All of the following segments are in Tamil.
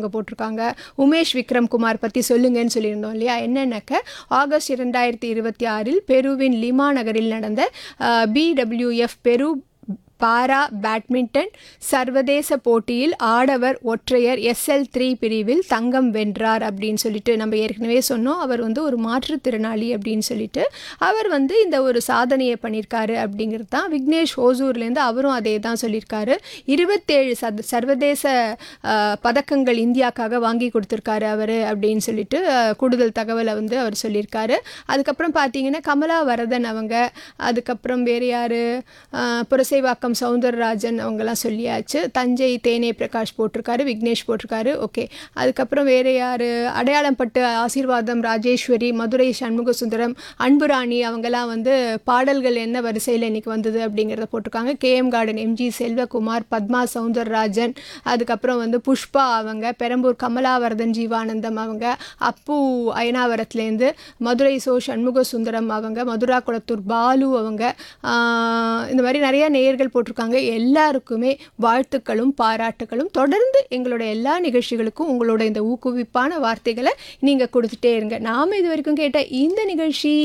அவங்க போட்டிருக்காங்க உமேஷ் விக்ரம் குமார் பற்றி சொல்லுங்கன்னு சொல்லியிருந்தோம் இல்லையா என்னென்னாக்க ஆகஸ்ட் இரண்டாயிரத்தி இருபத்தி ஆறில் பெருவின் லிமா நகரில் நடந்த பிடபிள்யூஎஃப் பெரு பாரா பேட்மிண்டன் சர்வதேச போட்டியில் ஆடவர் ஒற்றையர் எஸ்எல் த்ரீ பிரிவில் தங்கம் வென்றார் அப்படின்னு சொல்லிட்டு நம்ம ஏற்கனவே சொன்னோம் அவர் வந்து ஒரு மாற்றுத்திறனாளி அப்படின்னு சொல்லிட்டு அவர் வந்து இந்த ஒரு சாதனையை பண்ணியிருக்காரு அப்படிங்கிறது தான் விக்னேஷ் ஓசூர்லேருந்து அவரும் அதே தான் சொல்லியிருக்காரு இருபத்தேழு சத சர்வதேச அஹ், பதக்கங்கள் இந்தியாக்காக வாங்கி கொடுத்துருக்காரு அவர் அப்படின்னு சொல்லிட்டு அஹ், கூடுதல் தகவலை வந்து அவர் சொல்லியிருக்காரு அதுக்கப்புறம் பார்த்தீங்கன்னா கமலா வரதன் அவங்க அதுக்கப்புறம் வேறு யார் புரசைவாக்கம் சவுந்தரராஜன் அவங்கெல்லாம் சொல்லியாச்சு தஞ்சை தேனே பிரகாஷ் போட்டிருக்காரு விக்னேஷ் போட்டிருக்காரு ஓகே அதுக்கப்புறம் வேறு யார் அடையாளம் பட்டு ஆசீர்வாதம் ராஜேஸ்வரி மதுரை சண்முக சுந்தரம் அன்புராணி அவங்கெல்லாம் வந்து பாடல்கள் என்ன வரிசையில் இன்னைக்கு வந்தது அப்படிங்கிறத போட்டிருக்காங்க K M garden M G Selvakumar Padma Soundararajan அதுக்கப்புறம் வந்து புஷ்பா அவங்க பெரம்பூர் கமலாவரதன் ஜீவானந்தம் அவங்க அப்பு அயனாவரத்துலேருந்து மதுரை சோ சண்முக சுந்தரம் அவங்க மதுரா குளத்தூர் பாலு அவங்க ஆஹ் இந்த மாதிரி நிறைய நேயர்கள் போட்டிருக்காங்க எல்லாருக்குமே வாழ்த்துக்களும் பாராட்டுகளும் தொடர்ந்து எங்களோட எல்லா நிகழ்ச்சிகளுக்கும் உங்களோட இந்த ஊக்குவிப்பான வார்த்தைகளை நீங்கள் கொடுத்துட்டே இருங்க நாம் இது வரைக்கும் கேட்ட இந்த நிகழ்ச்சி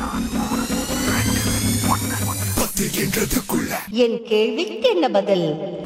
என் கேள்விக்கு என்ன பதில்